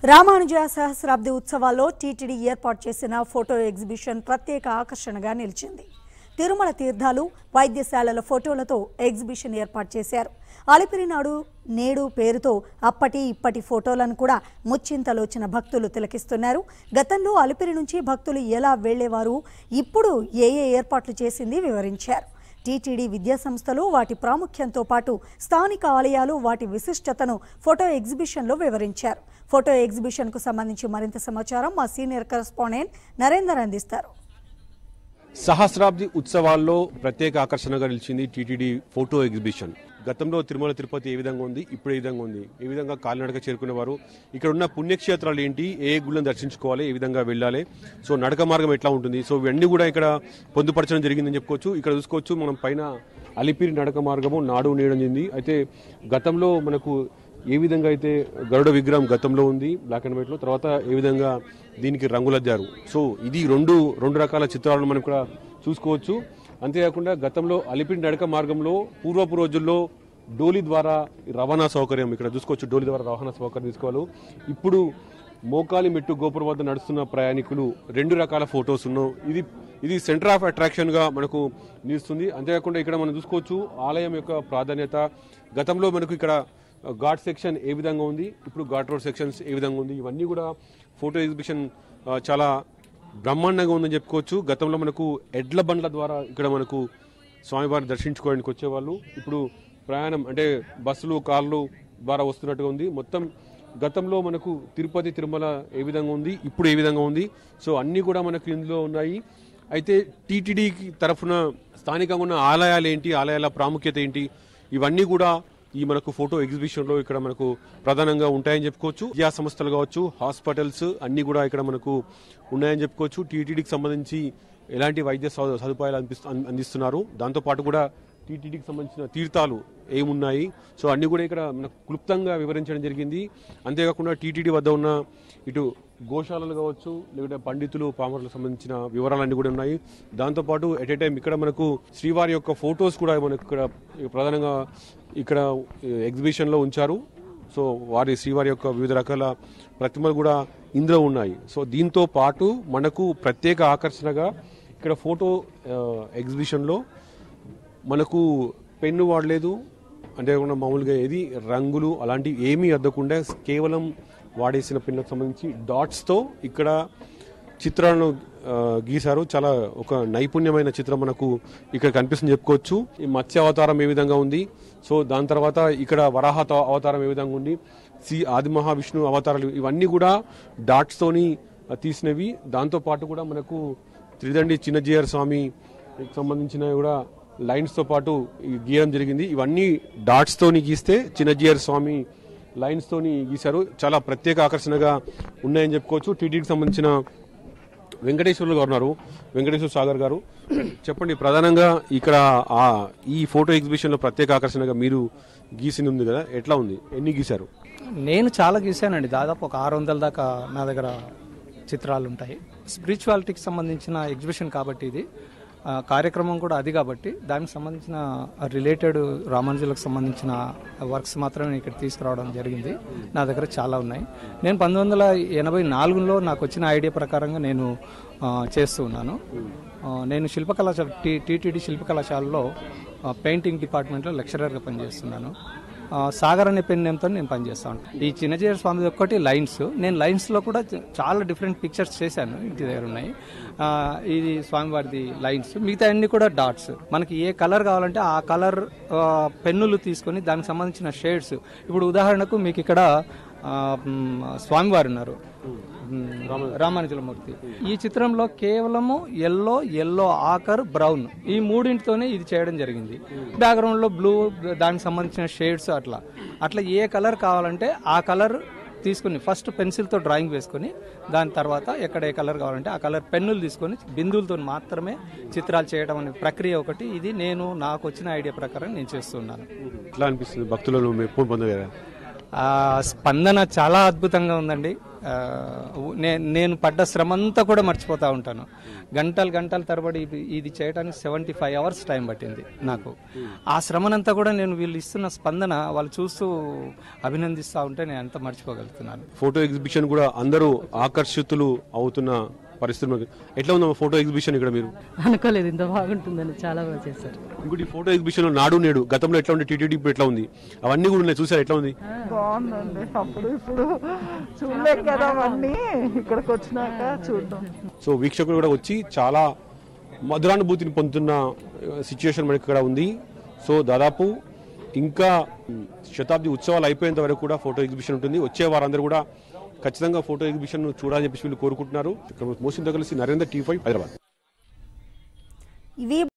రామానుజ సహస్రాబ్ది ఉత్సవాల్లో టీటీడీ ఏర్పాటు చేసిన ఫోటో ఎగ్జిబిషన్ ప్రత్యేక ఆకర్షణగా నిలిచింది తిరుమల తీర్థాలు వైద్యశాలల ఫోటోలతో ఎగ్జిబిషన్ ఏర్పాటు చేశారు అలిపిరి నాడు నేడు పేరుతో అప్పటి ఇప్పటి ఫోటోలను కూడా ముచ్చింతలోచిన భక్తులు తిలకిస్తున్నారు గతంలో అలిపిరి నుంచి భక్తులు ఎలా వెళ్లేవారు ఇప్పుడు ఏ ఏ ఏర్పాట్లు చేసింది వివరించారు టీటీడీ విద్యా సంస్థలు వాటి ప్రాముఖ్యంతో పాటు స్థానిక ఆలయాలు వాటి విశిష్టతను ఫోటో ఎగ్జిబిషన్లో వివరించారు ఫోటో ఎగ్జిబిషన్కు సంబంధించి మరింత సమాచారం మా సీనియర్ కరెస్పాండెంట్ నరేందర్ అందిస్తారు సహస్రాబ్ది ఉత్సవాల్లో ప్రత్యేక ఆకర్షణగా నిలిచింది టీటీడీ ఫోటో ఎగ్జిబిషన్ గతంలో తిరుమల తిరుపతి ఏ విధంగా ఉంది ఇప్పుడు ఏ విధంగా ఉంది ఏ విధంగా కాలినడక చేరుకునేవారు ఇక్కడ ఉన్న పుణ్యక్షేత్రాలు ఏంటి ఏ గుళ్ళని దర్శించుకోవాలి ఏ విధంగా వెళ్ళాలి సో నడక మార్గం ఎట్లా ఉంటుంది సో ఇవన్నీ కూడా ఇక్కడ పొందుపరచడం జరిగిందని చెప్పుకోవచ్చు ఇక్కడ చూసుకోవచ్చు మనం పైన అలిపిరి నడక మార్గము నాడు నేయడం జరిగింది అయితే గతంలో మనకు ఏ విధంగా అయితే గరుడ విగ్రహం గతంలో ఉంది బ్లాక్ అండ్ వైట్లో తర్వాత ఏ విధంగా దీనికి రంగులద్దారు సో ఇది రెండు రెండు రకాల చిత్రాలను మనం ఇక్కడ చూసుకోవచ్చు అంతేకాకుండా గతంలో అలిపిరి నడక మార్గంలో పూర్వపు రోజుల్లో డోలి ద్వారా రవాణా సౌకర్యం ఇక్కడ చూసుకోవచ్చు డోలి ద్వారా రవాణా సౌకర్యం తీసుకోవాలి ఇప్పుడు మోకాలి మెట్టు గోపురం వద్ద నడుస్తున్న ప్రయాణికులు రెండు రకాల ఫొటోస్ ఉన్నాం ఇది ఇది సెంటర్ ఆఫ్ అట్రాక్షన్ గా మనకు నిలుస్తుంది అంతేకాకుండా ఇక్కడ మనం చూసుకోవచ్చు ఆలయం యొక్క ప్రాధాన్యత గతంలో మనకు ఇక్కడ ఘాట్ సెక్షన్ ఏ విధంగా ఉంది ఇప్పుడు ఘాట్ రోడ్ సెక్షన్స్ ఏ విధంగా ఉంది ఇవన్నీ కూడా ఫోటో ఎగ్జిబిషన్ ఆ, చాలా బ్రహ్మాండంగా ఉందని చెప్పుకోవచ్చు గతంలో మనకు ఎడ్ల బండ్ల ద్వారా ఇక్కడ మనకు స్వామివారిని దర్శించుకోవడానికి వచ్చేవాళ్ళు ఇప్పుడు ప్రయాణం అంటే బస్సులు కార్లు ద్వారా వస్తున్నట్టుగా ఉంది మొత్తం గతంలో మనకు తిరుపతి తిరుమల ఏ విధంగా ఉంది ఇప్పుడు ఏ విధంగా ఉంది సో అన్నీ కూడా మనకు ఇందులో ఉన్నాయి అయితే టీటీడీకి తరఫున స్థానికంగా ఉన్న ఆలయాలు ఏంటి ఆలయాల ప్రాముఖ్యత ఏంటి ఇవన్నీ కూడా ఈ మనకు ఫోటో ఎగ్జిబిషన్ లో ఇక్కడ మనకు ప్రధానంగా ఉంటాయని చెప్పుకోవచ్చు విద్యా సంస్థలు కావచ్చు హాస్పిటల్స్ అన్ని కూడా ఇక్కడ మనకు ఉన్నాయని చెప్పుకోవచ్చు టీటీడీకి సంబంధించి ఎలాంటి వైద్య సౌ- సదుపాయాలు అందిస్తు- అం- అందిస్తున్నారు దాంతో పాటు కూడా టీటీడీకి సంబంధించిన తీర్థాలు ఏమున్నాయి సో అన్ని కూడా ఇక్కడ మనకు క్లుప్తంగా వివరించడం జరిగింది అంతేకాకుండా టీటీడీ వద్ద ఉన్న ఇటు గోశాలలు కావచ్చు లేకుంటే పండితులు పామరులకు సంబంధించిన వివరాలన్నీ కూడా ఉన్నాయి దాంతోపాటు ఎట్ ఏ టైం ఇక్కడ మనకు శ్రీవారి యొక్క ఫొటోస్ కూడా మనకు ఇక్కడ ప్రధానంగా ఇక్కడ ఎగ్జిబిషన్ లో ఉంచారు సో వారి శ్రీవారి యొక్క వివిధ రకాల ప్రతిమలు కూడా ఇందులో ఉన్నాయి సో దీంతో పాటు మనకు ప్రత్యేక ఆకర్షణగా ఇక్కడ ఫోటో ఎగ్జిబిషన్ లో మనకు పెన్ను వాడలేదు అంతేకాకుండా మామూలుగా ఏది రంగులు అలాంటివి ఏమీ అద్దకుండా కేవలం వాడేసిన పెన్నుకు సంబంధించి డాట్స్తో ఇక్కడ చిత్రాలను ఆ, గీశారు చాలా ఒక నైపుణ్యమైన చిత్రం మనకు ఇక్కడ కనిపిస్తుంది చెప్పుకోవచ్చు ఈ మత్స్య అవతారం ఏ విధంగా ఉంది సో దాని తర్వాత ఇక్కడ వరాహ త- అవతారం ఏ విధంగా ఉంది సి ఆది మహావిష్ణు అవతారాలు ఇవన్నీ కూడా డాట్స్ తోని ఆ, తీసినవి దాంతో పాటు కూడా మనకు త్రిదండి చిన్నజీయర్ స్వామి సంబంధించినవి కూడా లైన్స్ తో పాటు ఈ గీయడం జరిగింది ఇవన్నీ డాట్స్ తోని గీస్తే చిన్నజీయర్ స్వామి లైన్స్ తోని గీశారు చాలా ప్రత్యేక ఆకర్షణగా ఉన్నాయని చెప్పుకోవచ్చు టీటీడీకి సంబంధించిన వెంకటేశ్వర్లు గారు ఉన్నారు వెంకటేశ్వర సాగర్ గారు చెప్పండి ప్రధానంగా ఇక్కడ ఆ ఈ ఫోటో ఎగ్జిబిషన్ లో ప్రత్యేక ఆకర్షణగా మీరు గీసింది ఉంది కదా ఎట్లా ఉంది ఎన్ని గీశారు నేను చాలా గీసానండి దాదాపు ఒక ఆరు వందల దాకా నా దగ్గర చిత్రాలు ఉంటాయి స్పిరిచువాలిటీకి సంబంధించిన ఎగ్జిబిషన్ కాబట్టి ఇది ఆ, కార్యక్రమం కూడా అది కాబట్టి దానికి సంబంధించిన రిలేటెడ్ రామానుజులకు సంబంధించిన వర్క్స్ మాత్రమే ఇక్కడ తీసుకురావడం జరిగింది నా దగ్గర చాలా ఉన్నాయి నేను పంతొమ్మిది వందల ఎనభై నాలుగులో నాకు వచ్చిన ఐడియా ప్రకారంగా నేను ఆ, చేస్తూ ఉన్నాను ఆ, నేను శిల్పకళాశాల టీ టీటీడీ శిల్పకళాశాలలో ఆ, పెయింటింగ్ డిపార్ట్మెంట్లో లెక్చరర్గా పనిచేస్తున్నాను ఆ, సాగర్ అనే పెన్ నేమ్తో నేను పనిచేస్తాను ఈ చిన్నజీర స్వామి ఒక్కటి లైన్స్ నేను లైన్స్లో కూడా చ- చాలా డిఫరెంట్ పిక్చర్స్ చేశాను ఇంటి దగ్గర ఉన్నాయి ఆ, ఇది స్వామివారిది లైన్స్ మిగతా అన్ని కూడా డాట్స్ మనకి ఏ కలర్ కావాలంటే ఆ కలర్ పెన్నులు తీసుకొని దానికి సంబంధించిన షేడ్స్ ఇప్పుడు ఉదాహరణకు మీకు ఇక్కడ ఆ, మ్, స్వామివారు ఉన్నారు మ్, రామానుజలమూర్తి ఈ చిత్రంలో కేవలము ఎల్లో ఎల్లో ఆకర్ బ్రౌన్ ఈ మూడింటితోనే ఇది చేయడం జరిగింది బ్యాక్గ్రౌండ్ లో బ్లూ దానికి సంబంధించిన షేడ్స్ అట్లా అట్లా ఏ కలర్ కావాలంటే ఆ కలర్ తీసుకుని ఫస్ట్ పెన్సిల్తో డ్రాయింగ్ వేసుకొని దాని తర్వాత ఎక్కడ ఏ కలర్ కావాలంటే ఆ కలర్ పెన్నులు తీసుకొని బిందువులతో మాత్రమే చిత్రాలు చేయడం అనే ప్రక్రియ ఒకటి ఇది నేను నాకు వచ్చిన ఐడియా ప్రకారం నేను చేస్తున్నాను ఎట్లా అనిపిస్తుంది భక్తులను మెప్పు పొందగలరా ఆ స్పందన చాలా అద్భుతంగా ఉందండి ఆ, నే- నేను పడ్డ శ్రమ అంతా కూడా మర్చిపోతూ ఉంటాను గంటలు గంటల తరబడి ఇది- ఇది చేయడానికి సెవెంటీ ఫైవ్ అవర్స్ టైం పట్టింది నాకు ఆ శ్రమనంతా కూడా నేను వీళ్ళు ఇస్తున్న స్పందన వాళ్ళు చూస్తూ అభినందిస్తూ ఉంటే నేను అంత మర్చిపోగలుగుతున్నాను ఫోటో ఎగ్జిబిషన్ కూడా అందరూ ఆకర్షితులు అవుతున్న పరిస్థితి ఉన్నది. ఎట్లా ఉందా ఫోటో ఎగ్జిబిషన్ ఇక్కడ మీరు అనుకోలేదు ఇంత బాగుంటుందని చాలా బాగా చేశారు ఇంకోటి ఫోటో ఎగ్జిబిషన్ లో నాడు నేడు గతంలో ఎట్లా ఉండే టీటీడీ ఇప్పుడు ఎట్లా ఉంది అవన్నీ కూడా ఉన్నాయి చూసారు ఎట్లా ఉంది బాగుందండి అప్పుడు ఇప్పుడు చూడలేం కదా అవన్నీ ఇక్కడికి వచ్చినాక చూద్దాం సో వీక్షకులు కూడా వచ్చి చాలా మధురానుభూతిని పొందుతున్న సిచ్యుయేషన్ మనకి ఇక్కడ ఉంది సో దాదాపు ఇంకా మ్, శతాబ్ది ఉత్సవాలు అయిపోయేంత వరకు కూడా ఫోటో ఎగ్జిబిషన్ ఉంటుంది వచ్చే వారందరూ కూడా ఖచ్చితంగా ఫోటో ఎగ్జిబిషన్ చూడాలని చెప్పేసి వీళ్ళు కోరుకుంటున్నారు ఇక్కడ మోసిన కలిసి నరేంద్ర టీ ఫైవ్ హైదరాబాద్ ఇవి